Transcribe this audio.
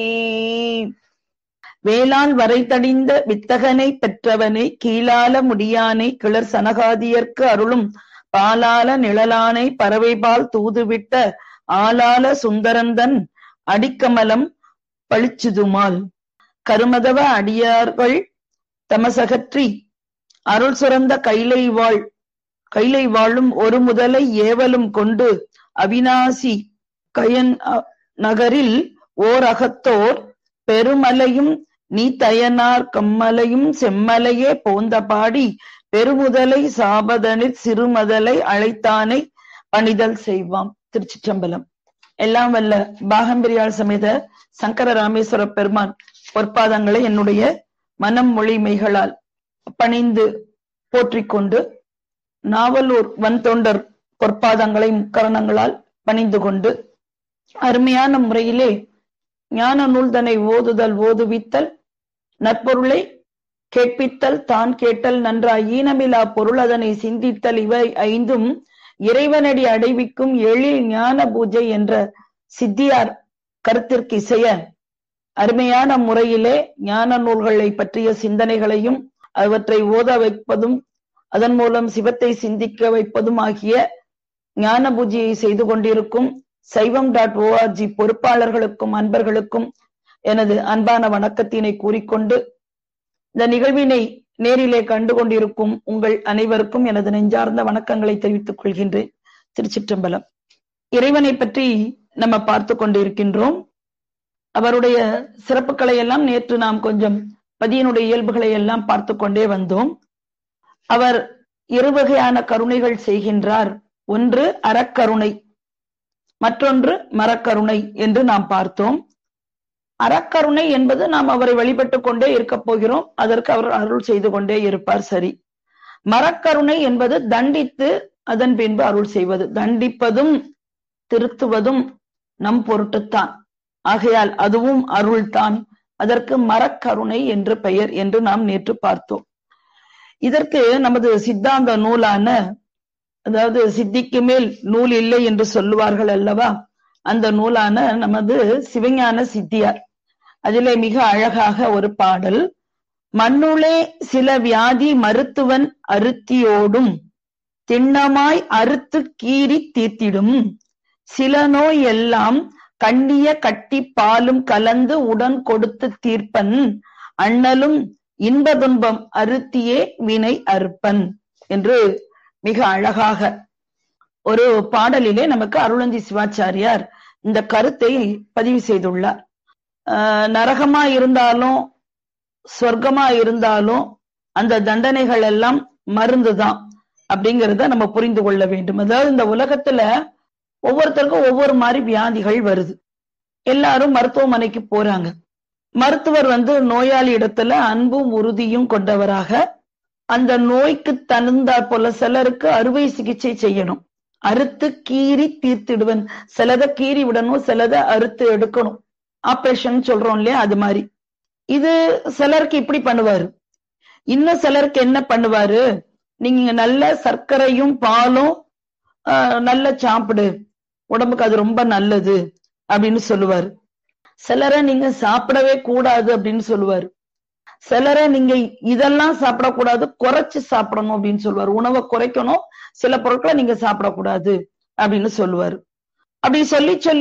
வேளால் வரைதடிந்த வித்தகனை பெற்றவனை கீழால முடியானை கிளர் சனகாதியர்க்கு அருளும் பாலால நிழலானை பறவைபால் தூதுவிட்ட ஆளால சுந்தரந்தன் அடிக்கமலம் பளிச்சுதுமால் கருமதவ அடியார்கள் தமசகற்றி அருள் சுரந்த கைலை வாழ் கைலை வாழும் ஒரு முதலை ஏவலும் கொண்டு அவிநாசி கயன் நகரில் ஓர் அகத்தோர் பெருமலையும் நீ தயனார் கம்மலையும் செம்மலையே போந்த பாடி பெருமுதலை சாபதனில் சிறுமதலை அழைத்தானை பணிதல் செய்வாம் திருச்சிற்றம்பலம் எல்லாம் வல்ல பாகம்பிரியாள் சமேத சங்கர ராமேஸ்வர பெருமான் பொற்பாதங்களை என்னுடைய மனம் மொழி மெய்களால் பணிந்து போற்றிக் கொண்டு நாவலூர் வன்தொண்டர் பொற்பாதங்களை முக்கரணங்களால் பணிந்து கொண்டு அருமையான முறையிலே ஞான நூல்தனை ஓதுதல் ஓதுவித்தல் நற்பொருளை கேட்பித்தல் தான் கேட்டல் நன்றாய் ஈனமிலா பொருள் அதனை சிந்தித்தல் இவை ஐந்தும் இறைவனடி அடைவிக்கும் எழில் ஞான பூஜை என்ற சித்தியார் கருத்திற்கு இசைய அருமையான முறையிலே ஞான நூல்களை பற்றிய சிந்தனைகளையும் அவற்றை ஓத வைப்பதும் அதன் மூலம் சிவத்தை சிந்திக்க வைப்பதும் ஆகிய ஞான பூஜையை செய்து கொண்டிருக்கும் சைவம் டாட் ஓஆர்ஜி பொறுப்பாளர்களுக்கும் அன்பர்களுக்கும் எனது அன்பான வணக்கத்தினை கூறிக்கொண்டு இந்த நிகழ்வினை நேரிலே கண்டு கொண்டிருக்கும் உங்கள் அனைவருக்கும் எனது நெஞ்சார்ந்த வணக்கங்களை தெரிவித்துக் கொள்கின்றேன் திருச்சிற்றம்பலம் இறைவனை பற்றி நம்ம பார்த்து கொண்டிருக்கின்றோம் அவருடைய சிறப்புகளை எல்லாம் நேற்று நாம் கொஞ்சம் பதியனுடைய இயல்புகளை எல்லாம் பார்த்து கொண்டே வந்தோம் அவர் இருவகையான கருணைகள் செய்கின்றார் ஒன்று அறக்கருணை மற்றொன்று மரக்கருணை என்று நாம் பார்த்தோம் அறக்கருணை என்பது நாம் அவரை வழிபட்டு கொண்டே இருக்க போகிறோம் அதற்கு அவர் அருள் செய்து கொண்டே இருப்பார் சரி மரக்கருணை என்பது தண்டித்து அதன் பின்பு அருள் செய்வது தண்டிப்பதும் திருத்துவதும் நம் பொருட்டுத்தான் ஆகையால் அதுவும் அருள்தான் அதற்கு மரக்கருணை என்று பெயர் என்று நாம் நேற்று பார்த்தோம் இதற்கு நமது சித்தாந்த நூலான அதாவது சித்திக்கு மேல் நூல் இல்லை என்று சொல்லுவார்கள் அல்லவா அந்த நூலான நமது சிவஞான சித்தியார் அதிலே மிக அழகாக ஒரு பாடல் மண்ணுளே சில வியாதி மருத்துவன் அருத்தியோடும் திண்ணமாய் அறுத்து கீறி தீர்த்திடும் சில நோய் எல்லாம் கண்ணிய கட்டி பாலும் கலந்து உடன் கொடுத்து தீர்ப்பன் அண்ணலும் இன்ப துன்பம் அறுத்தியே வினை அறுப்பன் என்று மிக அழகாக ஒரு பாடலிலே நமக்கு அருளந்தி சிவாச்சாரியார் இந்த கருத்தை பதிவு செய்துள்ளார் நரகமா இருந்தாலும் சொர்க்கமா இருந்தாலும் அந்த தண்டனைகள் எல்லாம் மருந்துதான் அப்படிங்கிறத நம்ம புரிந்து கொள்ள வேண்டும் அதாவது இந்த உலகத்துல ஒவ்வொருத்தருக்கும் ஒவ்வொரு மாதிரி வியாதிகள் வருது எல்லாரும் மருத்துவமனைக்கு போறாங்க மருத்துவர் வந்து நோயாளி இடத்துல அன்பும் உறுதியும் கொண்டவராக அந்த நோய்க்கு தகுந்தாற் போல சிலருக்கு அறுவை சிகிச்சை செய்யணும் அறுத்து கீறி தீர்த்திடுவன் சிலதை கீறி விடணும் சிலதை அறுத்து எடுக்கணும் ஆபரேஷன் சொல்றோம் இல்லையா அது மாதிரி இது சிலருக்கு இப்படி பண்ணுவாரு இன்னும் சிலருக்கு என்ன பண்ணுவாரு நீங்க நல்ல சர்க்கரையும் பாலும் நல்ல சாப்பிடு உடம்புக்கு அது ரொம்ப நல்லது அப்படின்னு சொல்லுவாரு சிலரை நீங்க சாப்பிடவே கூடாது அப்படின்னு சொல்லுவாரு சிலரை நீங்க இதெல்லாம் சாப்பிடக்கூடாது குறைச்சு சாப்பிடணும் அப்படின்னு சொல்லுவாரு உணவை குறைக்கணும் சில பொருட்களை நீங்க சாப்பிடக்கூடாது அப்படின்னு சொல்லுவாரு அப்படி சொல்லி சொல்லி